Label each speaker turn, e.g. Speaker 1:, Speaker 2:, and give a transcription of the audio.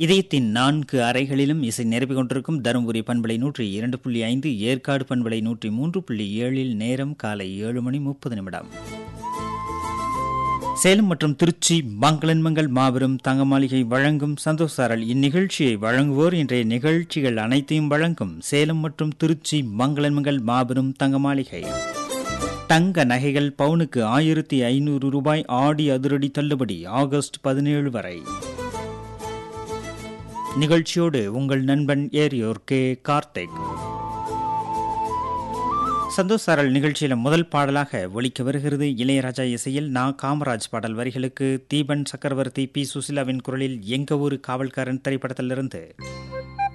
Speaker 1: இதயத்தின் நான்கு அறைகளிலும் இசை நிரப்பிக் கொண்டிருக்கும் தருமபுரி பண்பலை நூற்றி இரண்டு புள்ளி ஐந்து ஏற்காடு பண்பலை நூற்றி மூன்று புள்ளி ஏழில் நேரம் காலை ஏழு மணி முப்பது நிமிடம் சேலம் மற்றும் திருச்சி மங்களன்மங்கள் மாபெரும் தங்க மாளிகை வழங்கும் சந்தோஷாரல் இந்நிகழ்ச்சியை வழங்குவோர் இன்றைய நிகழ்ச்சிகள் அனைத்தையும் வழங்கும் சேலம் மற்றும் திருச்சி மங்களன்மங்கள் மாபெரும் தங்க மாளிகை தங்க நகைகள் பவுனுக்கு ஆயிரத்தி ஐநூறு ரூபாய் ஆடி அதிரடி தள்ளுபடி ஆகஸ்ட் பதினேழு வரை நிகழ்ச்சியோடு உங்கள் நண்பன் ஏரியோர் கே கார்த்திக் சந்தோஷ் சாரல் நிகழ்ச்சியில முதல் பாடலாக ஒலிக்க வருகிறது இளையராஜா இசையில் நா காமராஜ் பாடல் வரிகளுக்கு தீபன் சக்கரவர்த்தி பி சுசிலாவின் குரலில் எங்க ஊரு காவல்காரன் திரைப்படத்திலிருந்து